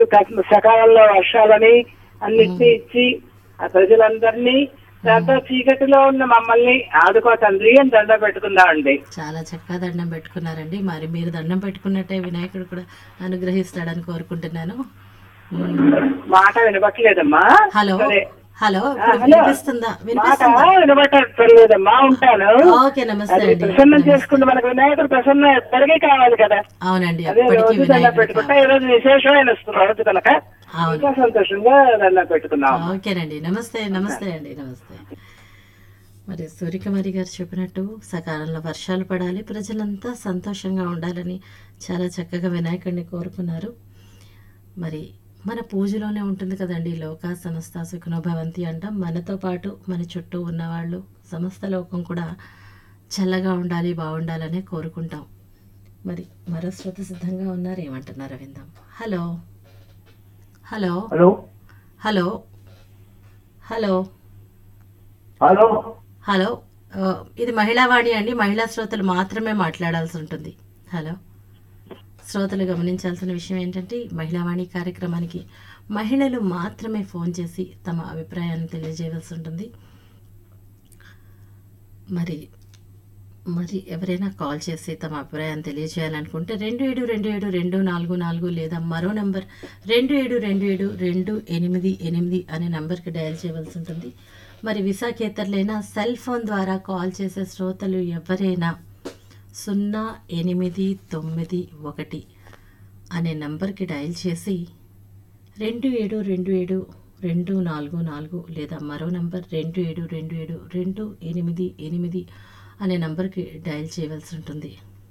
కాస్త సకాలంలో వర్షాలని అన్నిటినీ ఇచ్చి ఆ ప్రజలందరినీ దాంతో చీకటిలో ఉన్న మమ్మల్ని ఆదుకో తండ్రి అని దండ పెట్టుకుందామండి చాలా చక్కగా దండం పెట్టుకున్నారండి మరి మీరు దండం పెట్టుకున్నట్టే వినాయకుడు కూడా అనుగ్రహిస్తాడని కోరుకుంటున్నాను మ్మ్. మాట వినపట్లేదమ్మా హలో సరే హలో ఆ, ఇప్పుడు హలో. వినిపిస్తుందా మాట వినిపిస్తుందా వినపట్టలేదమ్మా ఉంటాను ఓకే నమస్తే అది అండి ప్రసన్నం చేసుకుంటే మనకు వినాయకుడు ప్రసన్న ఎప్పటికీ కావాలి కదా అవునండి అదే ఎప్పటికీ రోజు దండ వినాయకుడు పెట్టుకుంటా ఈ రోజు విశేషమైన రోజు కనుక అవును ఇంకా సంతోషంగా దండ పెట్టుకున్నాం ఓకేనండి నమస్తే నమస్తే అండి నమస్తే మరి సూర్యకుమారి గారు చెప్పినట్టు సకాలంలో వర్షాలు పడాలి ప్రజలంతా సంతోషంగా ఉండాలని చాలా చక్కగా వినాయకుడిని కోరుకున్నారు మరి మన పూజలోనే ఉంటుంది కదండి లోక సమస్త సుఖనోభవంతి అంటాం మనతో పాటు మన చుట్టూ ఉన్నవాళ్ళు సమస్త లోకం కూడా చల్లగా ఉండాలి బాగుండాలనే కోరుకుంటాం మరి మరో శ్రోత సిద్ధంగా ఉన్నారు ఏమంటున్నారు విందాం hello hello hello hello hello hello hello ఆ, ఇది మహిళావాణి అండి మహిళా శ్రోతలు మాత్రమే మాట్లాడాల్సి ఉంటుంది హలో శ్రోతలు గమనించాల్సిన విషయం ఏంటంటే ఈ మహిళావాణి కార్యక్రమానికి మహిళలు మాత్రమే ఫోన్ చేసి తమ అభిప్రాయాన్ని తెలియజేయవలసి ఉంటుంది మరి మరి ఎవరైనా కాల్ చేసి తమ అభిప్రాయాన్ని తెలియజేయాలనుకుంటే రెండు ఏడు రెండు ఏడు రెండు నాలుగు నాలుగు లేదా మరో నంబర్ రెండు ఏడు రెండు ఏడు రెండు ఎనిమిది ఎనిమిది అనే నంబర్కి డయల్ చేయవలసి ఉంటుంది మరి విశాఖేతరులైనా సెల్ ఫోన్ ద్వారా కాల్ చేసే శ్రోతలు ఎవరైనా సున్నా ఎనిమిది తొమ్మిది ఒకటి అనే నంబర్కి డయల్ చేసి రెండు ఏడు రెండు ఏడు రెండు నాలుగు నాలుగు లేదా మరో నంబర్ రెండు ఏడు రెండు ఏడు రెండు ఎనిమిది ఎనిమిది అనే నంబర్కి డయల్ చేయవలసి ఉంటుంది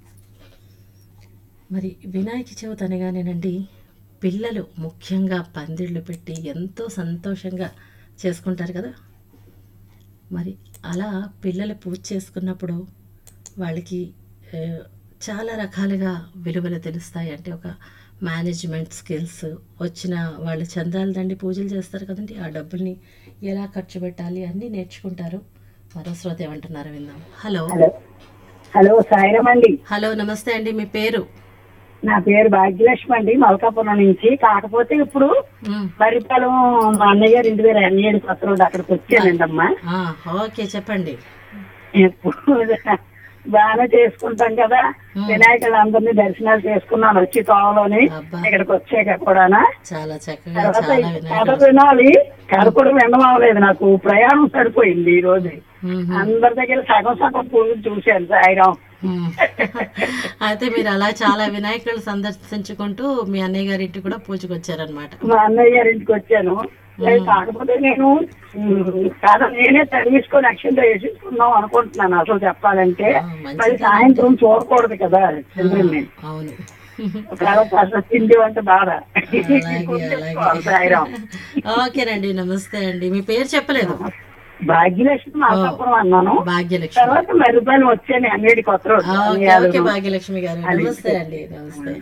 మరి వినాయక చవితి అనగానేనండి పిల్లలు ముఖ్యంగా పందిళ్ళు పెట్టి ఎంతో సంతోషంగా చేసుకుంటారు కదా మరి అలా పిల్లలు పూజ చేసుకున్నప్పుడు వాళ్ళకి ఆ, చాలా రకాలుగా విలువలు తెలుస్తాయి అంటే ఒక మేనేజ్మెంట్ స్కిల్స్ వచ్చిన వాళ్ళు చందాలు దండి పూజలు చేస్తారు కదండి ఆ డబ్బుల్ని ఎలా ఖర్చు పెట్టాలి అన్నీ నేర్చుకుంటారు మరో శ్రోత ఏమంటున్నారు విందాం హలో హలో హలో సాయిరామ్ అండి హలో నమస్తే అండి మీ పేరు నా పేరు భాగ్యలక్ష్మి అండి మల్కాపురం నుంచి కాకపోతే ఇప్పుడు మ్, మరిపాలెం మా అన్నయ్య గారు ఇంటి దగ్గర అన్నయ్య కొత్త రోడ్డు అక్కడికి వచ్చానండి అమ్మా ఆ, ఓకే చెప్పండి ఎప్పుడు బాగా చేసుకుంటాం కదా మ్. వినాయకులు అందరినీ దర్శనాలు చేసుకున్నాను వచ్చి తోవలోని అబ్బా ఇక్కడికి వచ్చాక కూడానా చాలా చక్కగా తర్వాత చాలా కథ వినాయకుడు వినాలి కథ కూడా వినడం అవ్వలేదు నాకు ప్రయాణం సరిపోయింది ఈ రోజు మ్, మ్, అందరి దగ్గర సగం సగం పూజలు చూశాను సాయిరాం మ్. అయితే మీరు అలా చాలా వినాయకులు సందర్శించుకుంటూ మీ అన్నయ్య గారి ఇంటికి కూడా పూజకు వచ్చారనమాట మా అన్నయ్య గారి ఇంటికి వచ్చాను ఏ, కాకపోతే నేను ఉమ్, కాదు నేనే చదివించుకొని అక్షంతో వేసేసుకుందాం అనుకుంటున్నాను అసలు చెప్పాలంటే మంచిది. మరి సాయంత్రం చూడకూడదు కదా చంద్రుడిని అవును తర్వాత అసలు తిండి అంటే బాధ అలాగే అలాగే సాయిరాం ఓకేనండి నమస్తే అండి మీ పేరు చెప్పలేదు భాగ్యలక్ష్మి మాసాపురం అన్నాను భాగ్యలక్ష్మి తర్వాత మరుపాలు వచ్చాను అంగడి కొత్త రోడ్డు ఆ, ఓకే అన్నయ్యలు. ఓకే భాగ్యలక్ష్మి గారు నమస్తే అండి నమస్తే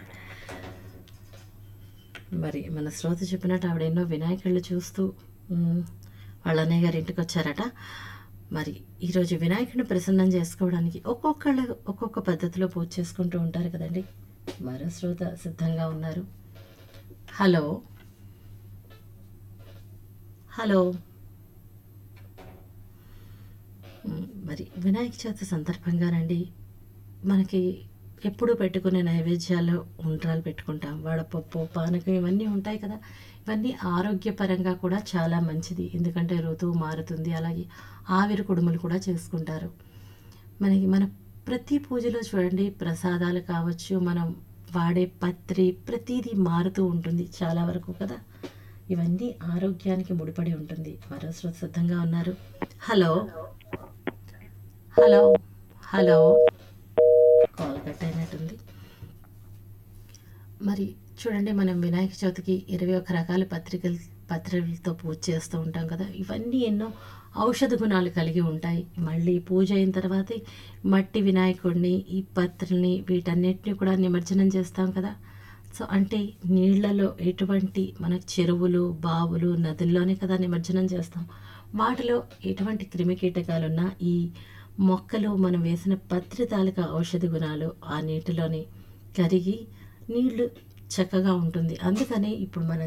మరి మన శ్రోత చెప్పినట్టు ఆవిడ ఎన్నో వినాయకుళ్ళు చూస్తూ ఉమ్, వాళ్ళ అన్నయ్య గారి ఇంటికి వచ్చారట మరి ఈరోజు వినాయకుడిని ప్రసన్నం చేసుకోవడానికి ఒక్కొక్కళ్ళు ఒక్కొక్క పద్ధతిలో పూజ చేసుకుంటూ ఉంటారు కదండి మరో శ్రోత సిద్ధంగా ఉన్నారు హలో హలో ఉమ్, మరి వినాయక చవితి సందర్భంగానండి మనకి ఎప్పుడు పెట్టుకునే నైవేద్యాలు ఉండ్రాలు పెట్టుకుంటాం వడపప్పు పానకం ఇవన్నీ ఉంటాయి కదా ఇవన్నీ ఆరోగ్యపరంగా కూడా చాలా మంచిది ఎందుకంటే ఋతువు మారుతుంది అలాగే ఆవిరి కుడుములు కూడా చేసుకుంటారు మనకి మన ప్రతి పూజలో చూడండి ప్రసాదాలు కావచ్చు మనం వాడే పత్రి ప్రతిదీ మారుతూ ఉంటుంది చాలా వరకు కదా ఇవన్నీ ఆరోగ్యానికి ముడిపడి ఉంటుంది మరో శ్రోత సిద్ధంగా ఉన్నారు hello hello hello call cut అయినట్టుంది మరి చూడండి మనం వినాయక చవితికి ఇరవై ఒక రకాల పత్రికలు పత్రికలతో పూజ చేస్తూ ఉంటాం కదా ఇవన్నీ ఎన్నో ఔషధ గుణాలు కలిగి ఉంటాయి మళ్ళీ పూజ అయిన తర్వాత మట్టి వినాయకుడిని ఈ పత్రుల్ని వీటన్నిటిని కూడా నిమజ్జనం చేస్తాం కదా సో అంటే నీళ్లలో ఎటువంటి మన చెరువులు బావులు నదుల్లోనే కదా నిమజ్జనం చేస్తాం వాటిలో ఎటువంటి క్రిమి కీటకాలున్నా ఈ మొక్కలు మనం వేసిన పత్రి తాలూకా ఔషధ గుణాలు ఆ నీటిలోని కరిగి నీళ్లు చక్కగా ఉంటుంది అందుకని ఇప్పుడు మన